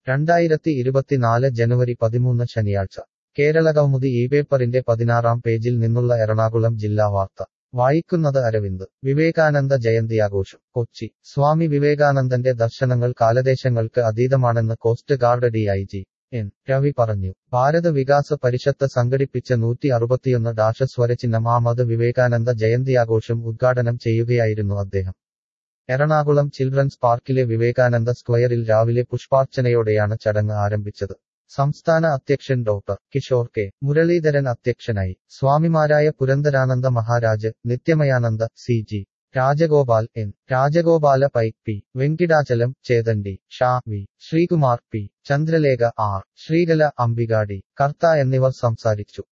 രണ്ടായിരത്തി ഇരുപത്തിനാല് ജനുവരി പതിമൂന്ന് ശനിയാഴ്ച കേരളകൗമുദി ഈ പേപ്പറിന്റെ പതിനാറാം പേജിൽ നിന്നുള്ള എറണാകുളം ജില്ലാ വാർത്ത വായിക്കുന്നത് അരവിന്ദ് വിവേകാനന്ദ ജയന്തിയാഘോഷം കൊച്ചി സ്വാമി വിവേകാനന്ദന്റെ ദർശനങ്ങൾ കാലദേശങ്ങൾക്ക് അതീതമാണെന്ന് coast guard D I G N Ravi പറഞ്ഞു ഭാരത വികാസ പരിഷത്ത് സംഘടിപ്പിച്ച നൂറ്റി അറുപത്തിയൊന്ന് ഡാഷ സ്വരചിഹ്നം ആമത് വിവേകാനന്ദ ജയന്തിയാഘോഷം ഉദ്ഘാടനം ചെയ്യുകയായിരുന്നു അദ്ദേഹം എറണാകുളം ചിൽഡ്രൻസ് പാർക്കിലെ വിവേകാനന്ദ സ്ക്വയറിൽ രാവിലെ പുഷ്പാർച്ചനയോടെയാണ് ചടങ്ങ് ആരംഭിച്ചത് സംസ്ഥാന അധ്യക്ഷൻ ഡോക്ടർ കിഷോർ കെ മുരളീധരൻ അധ്യക്ഷനായി സ്വാമിമാരായ Purandarananda Maharaj Nithyamayananda C G Rajagopal N Rajagopala Pai P Venkitachalam Chethandi Sha V Sreekumar P Chandralekha R Sreekala Ambikadi Kartha എന്നിവർ സംസാരിച്ചു